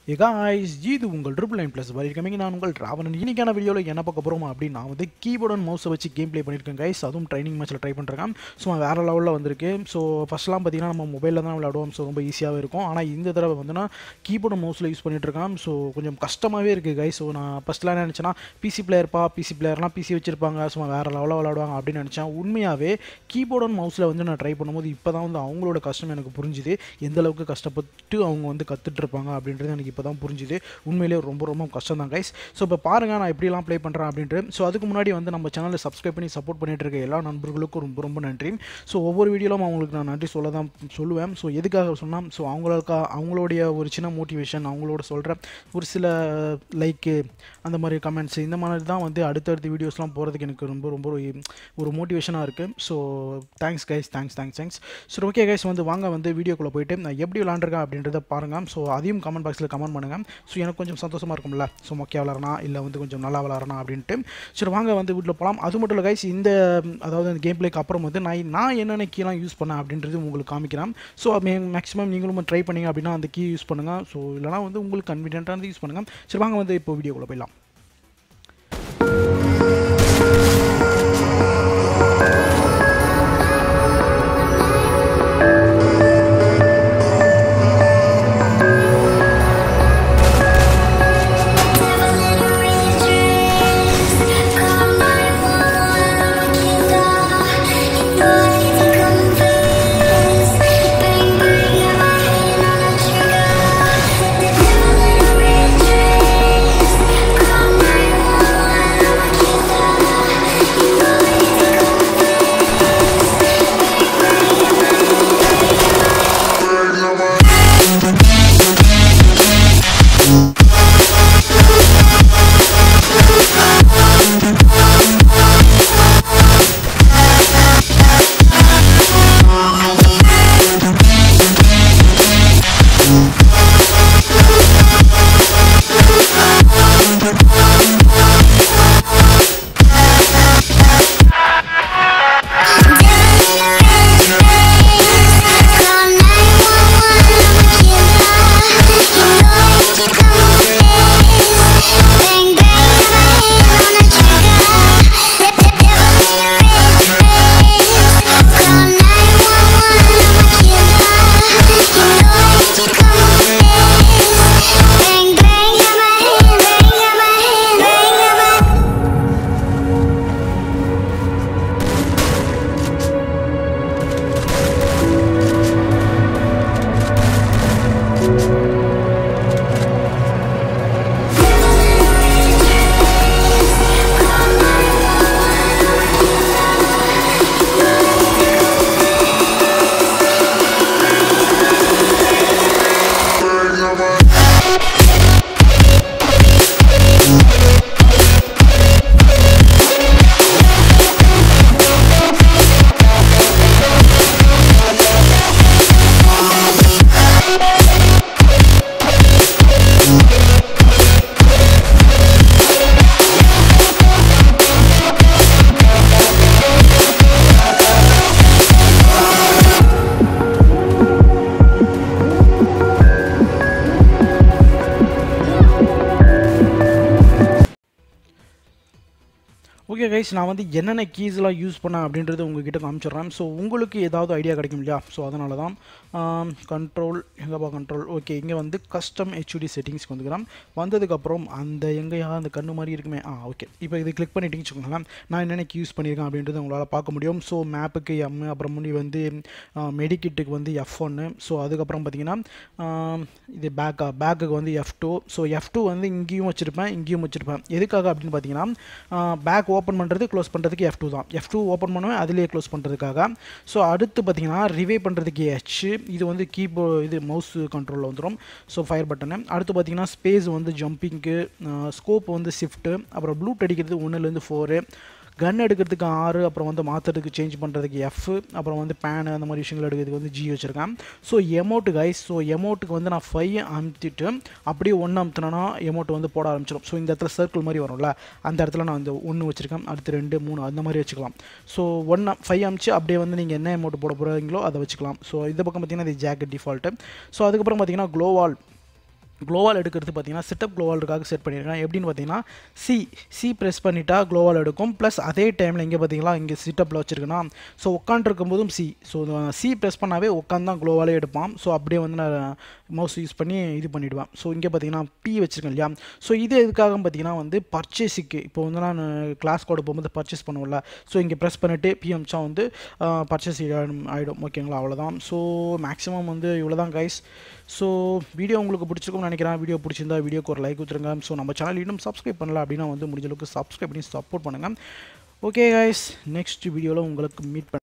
எகாய்ஸ் இது உங்கள் triple nine plus வரை கம்மிங் நான் உங்கள் ராவணன் இன்னைக்கான வீடியோவில் என்ன பார்க்க போகிறோம் அப்படின்னு நான் வந்து கீபோர்ட் அண்ட் மவுஸை வச்சு கேம் ப்ளே பண்ணியிருக்கேன் கைஸ் அதுவும் ட்ரைனிங் மேட்ச்சில் ட்ரை பண்ணுறேன் ஸோ வேறு லெவலில் வந்திருக்கு ஸோ ஃபஸ்ட்லாம் பார்த்தீங்கன்னா நம்ம மொபைலில் தான் விளையாடுவோம் ஸோ ரொம்ப ஈஸியாகவே இருக்கும் ஆனால் இந்த தடவை வந்துன்னா கீபோர்டு மவுஸில் யூஸ் பண்ணிட்டுருக்கேன் ஸோ கொஞ்சம் கஷ்டமாகவே இருக்குது கைஸ் ஸோ நான் ஃபஸ்ட்லாம் என்ன நினச்சேன்னா பிசி பிளேயர்ப்பா பிசி பிளேயர்லாம் பிசி வச்சிருப்பாங்க ஸோ வேறு லெவலில் விளையாடுவாங்க அப்படின்னு நினச்சேன் உண்மையாகவே கீபோர்ட் அண்ட் மவுஸில் வந்து நான் ட்ரை பண்ணும்போது இப்போ தான் வந்து அவங்களோட கஷ்டம் எனக்கு புரிஞ்சுது எந்த அளவுக்கு கஷ்டப்பட்டு அவங்க வந்து கற்றுட்டு இருப்பாங்க அப்படின்றது எனக்கு இப்போ தான் புரிஞ்சுது உண்மையிலே ரொம்ப ரொம்ப கஷ்டம் தான் கைஸ் ஸோ இப்போ பாருங்கள் நான் எப்படிலாம் ப்ளே பண்ணுறேன் அப்படின்ட்டு ஸோ அதுக்கு முன்னாடி வந்து நம்ம சேனலை சப்ஸ்கிரைப் பண்ணி சப்போர்ட் பண்ணிட்டு இருக்க எல்லா நண்பர்களுக்கும் ரொம்ப ரொம்ப நன்றி ஸோ ஒவ்வொரு வீடியோலும் அவங்களுக்கு நான் நன்றி சொல்ல தான் சொல்லுவேன் ஸோ எதுக்காக சொன்னால் ஸோ அவங்களுக்கா அவங்களுடைய ஒரு சின்ன மோட்டிவேஷன் அவங்களோட சொல்கிற ஒரு சில லைக்கு அந்த மாதிரி கமெண்ட்ஸ் இந்த மாதிரி தான் வந்து அடுத்தடுத்த வீடியோஸ்லாம் போகிறதுக்கு எனக்கு ரொம்ப ரொம்ப ஒரு- ஒரு மோட்டிவேஷனாக இருக்குது so thanks guys thanks thanks thanks சரி ஓகே கைஸ் வந்து வாங்க வந்து வீடியோக்குள்ளே போயிட்டு நான் எப்படி விளாண்டுருக்கேன் அப்படின்றத பாருங்கள் ஸோ அதையும் கமெண்ட் பாக்ஸில் கமெண்ட் பண்ணுங்கள் ஸோ எனக்கு கொஞ்சம் சந்தோஷமாக இருக்கும்ல ஸோ மொக்கையாக விளாட்றனா இல்லை வந்து கொஞ்சம் நல்லா விளாட்றனா அப்படின்ட்டு சரி வாங்க வந்து வீட்டில் போகலாம் அது மட்டும் இல்லை கைஸ் இந்த அதாவது அந்த கேம் பிளேக்கு அப்புறம் வந்து நான் நான் என்னென்ன கீலாம் யூஸ் பண்ணேன் அப்படின்றது உங்களுக்கு காமிக்கிறேன் ஸோ மேக்ஸிமம் நீங்களும் ட்ரை பண்ணீங்க அப்படின்னா அந்த கீ யூஸ் பண்ணுங்கள் ஸோ இல்லைனா வந்து உங்களுக்கு கன்வீனியன்ட்டானது யூஸ் பண்ணுங்கள் சரி வாங்க வந்து இப்போ வீடியோக்குள்ளே போயிடலாம் ஓகே கைஸ் நான் வந்து என்னென்ன கீஸ்லாம் யூஸ் பண்ணேன் அப்படின்றது உங்ககிட்ட காமிச்சிடுறேன் ஸோ உங்களுக்கு ஏதாவது ஐடியா கிடைக்கும் இல்லையா ஸோ அதனால தான் கண்ட்ரோல் எங்கேப்பா கண்ட்ரோல் ஓகே இங்கே வந்து கஸ்டம் ஹெச்டி செட்டிங்ஸ்க்கு வந்துக்கிறேன் வந்ததுக்கப்புறம் அந்த எங்கேயா அந்த கண்ணு மாதிரி இருக்குமே ஆ ஓகே இப்போ இது கிளிக் பண்ணிட்டீங்கன்னு வச்சுக்கோங்களேன் நான் என்னென்ன யூஸ் பண்ணியிருக்கேன் அப்படின்றது உங்களால் பார்க்க முடியும் ஸோ மேப்புக்கு எம் அப்புறம் முன்னாடி வந்து மெடிக்கிட்டுக்கு வந்து எஃப் ஒன்று ஸோ அதுக்கப்புறம் பார்த்தீங்கன்னா ஆம், இது பேக்கா பேக்குக்கு வந்து F two so F two வந்து இங்கேயும் வச்சுருப்பேன் இங்கேயும் வச்சுருப்பேன் எதுக்காக அப்படின்னு பார்த்தீங்கன்னா பேக் ஓப்பன் பண்ணுறது க்ளோஸ் பண்ணுறதுக்கு எஃப் டூ தான் எஃப் டூ ஓப்பன் பண்ணுவேன் அதிலேயே க்ளோஸ் பண்ணுறதுக்காக ஸோ அடுத்து பார்த்தீங்கன்னா ரிவே பண்ணுறதுக்கு ஹெச் இது வந்து கீபோ இது மவுஸ் கண்ட்ரோலில் வந்துடும் ஸோ ஃபயர் பட்டனு அடுத்து பார்த்தீங்கன்னா ஸ்பேஸ் வந்து ஜம்பிங்க்கு ஸ்கோப் வந்து ஷிஃப்ட்டு அப்புறம் ப்ளூட் அடிக்கிறது ஒன்றுலேருந்து ஃபோரு கன் எடுக்கிறதுக்கு ஆறு அப்புறம் வந்து மாற்றுறதுக்கு சேஞ்ச் பண்ணுறதுக்கு எஃப் அப்புறம் வந்து பேனு அந்த மாதிரி விஷயங்கள் எடுக்கிறதுக்கு வந்து ஜி வச்சுருக்கேன் ஸோ எமௌண்ட்டு கைஸ் ஸோ எமௌண்ட்டுக்கு வந்து நான் ஃபைவ் அமுத்திட்டு அப்படியே ஒன்று அமுத்தினா எமௌண்ட் வந்து போட ஆரம்பிச்சிடும் ஸோ இந்த இடத்துல சர்க்கிள் மாதிரி வரும்ல அந்த இடத்துல நான் வந்து ஒன்று வச்சுருக்கேன் அடுத்து ரெண்டு மூணு அந்த மாதிரி வச்சுக்கலாம் ஸோ ஒன்று ஃபைவ் அமிச்சு அப்படியே வந்து நீங்கள் என்ன அமௌண்ட் போட போகிறீங்களோ அதை வச்சுக்கலாம் ஸோ இந்த பக்கம் பார்த்தீங்கன்னா இது ஜாக்கெட் டிஃபால்ட்டு ஸோ அதுக்கப்புறம் பார்த்தீங்கன்னா க்ளோவால் க்ளோவால் எடுக்கிறது பார்த்தீங்கன்னா செட்டப் க்ளோவாலுக்காக செட் பண்ணியிருக்கேன் எப்படின்னு பார்த்தீங்கன்னா சி சி ப்ரெஸ் பண்ணிட்டா க்ளோவால் எடுக்கும் ப்ளஸ் அதே டைமில் இங்கே பார்த்தீங்களா இங்கே சிட்டப்பில் வச்சுருக்கேன்னா ஸோ உட்காந்துருக்கும் போதும் சி ஸோ சி ப்ரெஸ் பண்ணாவே உட்காந்து தான் க்ளோவாலே எடுப்பான் ஸோ அப்படியே வந்து நான் மவுஸ் யூஸ் பண்ணி இது பண்ணிவிடுவேன் ஸோ இங்கே பார்த்தீங்கன்னா பி வச்சுருக்கேன் இல்லையா ஸோ இது எதுக்காக பார்த்தீங்கன்னா வந்து பர்ச்சேஸுக்கு இப்போ வந்து நான் கிளாஸ் கோடு போகும்போது பர்ச்சேஸ் பண்ணுவோம்ல ஸோ இங்கே ப்ரெஸ் பண்ணிவிட்டு பிஎம்ச்சா வந்து பர்ச்சேஸ் ஆகிடும் ஓகேங்களா அவ்வளோதான் ஸோ மேக்ஸிமம் வந்து இவ்வளோ தான் கைஸ் ஸோ வீடியோ உங்களுக்கு பிடிச்சிருக்கும்னு நினைக்கிறேன் வீடியோ பிடிச்சிருந்தா வீடியோக்கு ஒரு லைக் கொடுத்துருங்க ஸோ நம்ம சேனல் இன்னும் சப்ஸ்கிரைப் பண்ணல அப்படின்னா வந்து முடிஞ்ச அளவுக்கு சப்ஸ்கிரைப் பண்ணி சப்போர்ட் பண்ணுங்கள் ஓகே கைஸ் நெக்ஸ்ட் வீடியோவில் உங்களுக்கு மீட் பண்ண